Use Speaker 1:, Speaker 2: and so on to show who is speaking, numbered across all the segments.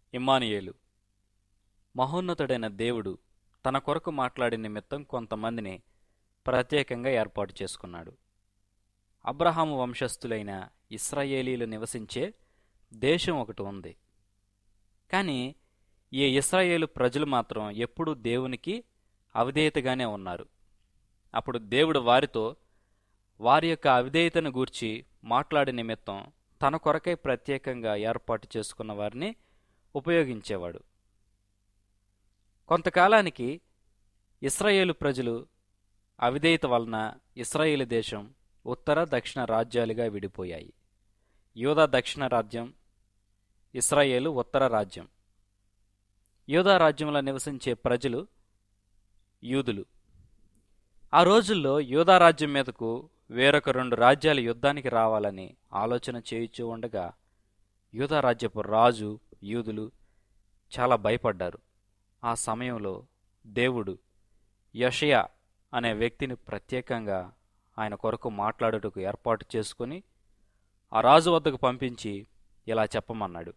Speaker 1: ఇమ్మానుయేలు మహోన్నతుడైన దేవుడు తన కొరకు మాట్లాడే నిమిత్తం కొంతమందిని ప్రత్యేకంగా ఏర్పాటు చేసుకున్నాడు అబ్రహాము వంశస్థులైన ఇస్రాయేలీలు నివసించే దేశం ఒకటి ఉంది కానీ ఈ ఇస్రాయేలు ప్రజలు మాత్రం ఎప్పుడూ దేవునికి అవిధేయతగానే ఉన్నారు అప్పుడు దేవుడు వారితో వారి యొక్క అవిధేయతను గూర్చి మాట్లాడే నిమిత్తం తన కొరకై ప్రత్యేకంగా ఏర్పాటు చేసుకున్న వారిని ఉపయోగించేవాడు కొంతకాలానికి ఇస్రాయేలు ప్రజలు అవిధేయత వలన ఇస్రాయేలు దేశం ఉత్తర దక్షిణ రాజ్యాలుగా విడిపోయాయి యూదా దక్షిణ రాజ్యం ఇస్రాయేలు ఉత్తర రాజ్యం యూదా రాజ్యంలో నివసించే ప్రజలు యూదులు ఆ రోజుల్లో యూదా రాజ్యం మీదకు వేరొక రెండు రాజ్యాలు యుద్ధానికి రావాలని ఆలోచన చేయుచూ ఉండగా యూదా రాజ్యపు రాజు యూదులు చాలా భయపడ్డారు ఆ సమయంలో దేవుడు యషయా అనే వ్యక్తిని ప్రత్యేకంగా ఆయన కొరకు మాట్లాడుటకు ఏర్పాటు చేసుకుని ఆ రాజు వద్దకు పంపించి ఇలా చెప్పమన్నాడు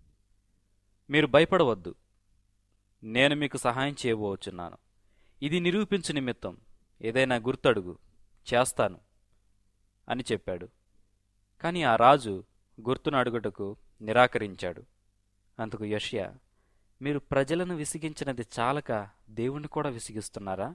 Speaker 1: మీరు భయపడవద్దు నేను మీకు సహాయం చేయబోచున్నాను ఇది నిరూపించు నిమిత్తం ఏదైనా గుర్తడుగు చేస్తాను అని చెప్పాడు కాని ఆ రాజు గుర్తును అడుగుటకు నిరాకరించాడు అందుకు యష్యా మీరు ప్రజలను విసిగించినది చాలక దేవుణ్ణి కూడా విసిగిస్తున్నారా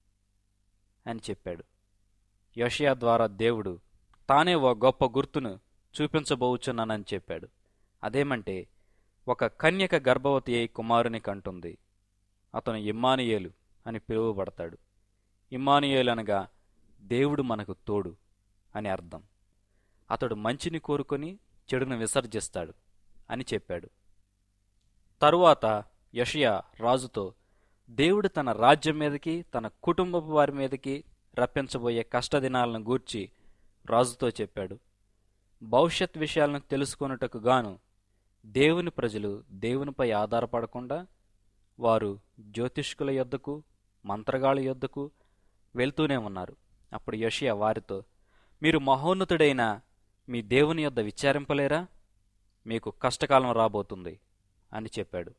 Speaker 1: అని చెప్పాడు యషయా ద్వారా దేవుడు తానే ఓ గొప్ప గుర్తును చూపించబోచున్నానని చెప్పాడు అదేమంటే ఒక కన్యక గర్భవతి అయి కుమారుని కంటుంది అతను ఇమ్మానుయేలు అని పిలువబడతాడు ఇమ్మానుయేలు అనగా దేవుడు మనకు తోడు అని అర్థం అతడు మంచిని కోరుకొని చెడును విసర్జిస్తాడు అని చెప్పాడు తరువాత యషయా రాజుతో దేవుడు తన రాజ్యం మీదకి తన కుటుంబపు వారి మీదకి రప్పించబోయే కష్టదినాలను గూర్చి రాజుతో చెప్పాడు భవిష్యత్ విషయాలను తెలుసుకొనుటకు గాను దేవుని ప్రజలు దేవునిపై ఆధారపడకుండా వారు జ్యోతిష్కుల యొద్దకు మంత్రగాళ్ళ యొద్దకు వెళ్తూనే ఉన్నారు అప్పుడు యషియా వారితో మీరు మహోన్నతుడైన మీ దేవుని యొద్ద విచారింపలేరా మీకు కష్టకాలం రాబోతుంది అని చెప్పాడు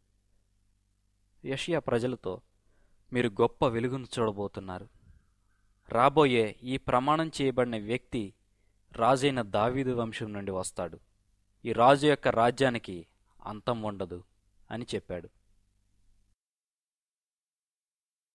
Speaker 1: యషియా ప్రజలతో మీరు గొప్ప వెలుగును చూడబోతున్నారు రాబోయే ఈ ప్రమాణం చేయబడిన వ్యక్తి రాజైన దావీదు వంశం నుండి వస్తాడు ఈ రాజు యొక్క రాజ్యానికి అంతం ఉండదు అని చెప్పాడు